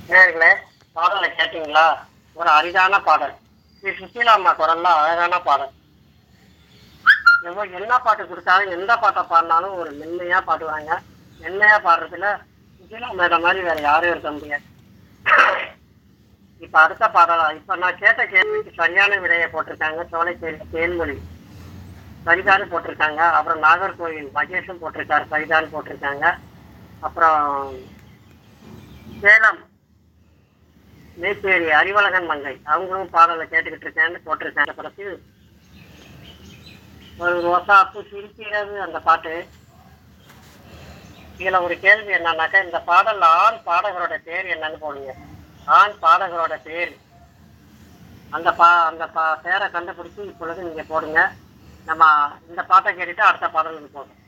நேர்களே பாடலை கேட்டீங்களா ஒரு அரிதான பாடல் ஸ்ரீ சுசீலா அம்மா குரல்ல அழகான பாடல் எவ்வளோ என்ன பாட்டு கொடுத்தாலும் எந்த பாட்டை பாடினாலும் ஒரு மென்மையா பாடுவாங்க மென்மையா பாடுறதுல சுசீலா மேடம் மாதிரி வேற யாரும் இருக்க முடியாது இப்ப அடுத்த பாடலா இப்ப நான் கேட்ட கேள்விக்கு சரியான விடையை போட்டிருக்காங்க சோலைச்சேரி தேன்மொழி சரிதான்னு போட்டிருக்காங்க அப்புறம் நாகர்கோவில் மகேஷும் போட்டிருக்காரு சரிதான்னு போட்டிருக்காங்க அப்புறம் சேலம் மேச்சேரி அறிவழகன் மங்கை அவங்களும் பாடலை கேட்டுக்கிட்டு இருக்கேன்னு போட்டிருக்காங்க பிறகு ஒரு ரோசாப்பு சிரிக்கிறது அந்த பாட்டு இதுல ஒரு கேள்வி என்னன்னாக்கா இந்த பாடல்ல ஆண் பாடகரோட பேர் என்னன்னு போடுங்க ஆண் பாடகரோட பேர் அந்த பா அந்த பா பேரை கண்டுபிடிச்சு இப்பொழுது நீங்க போடுங்க நம்ம இந்த பாட்டை கேட்டுட்டு அடுத்த பாடலுக்கு போடுங்க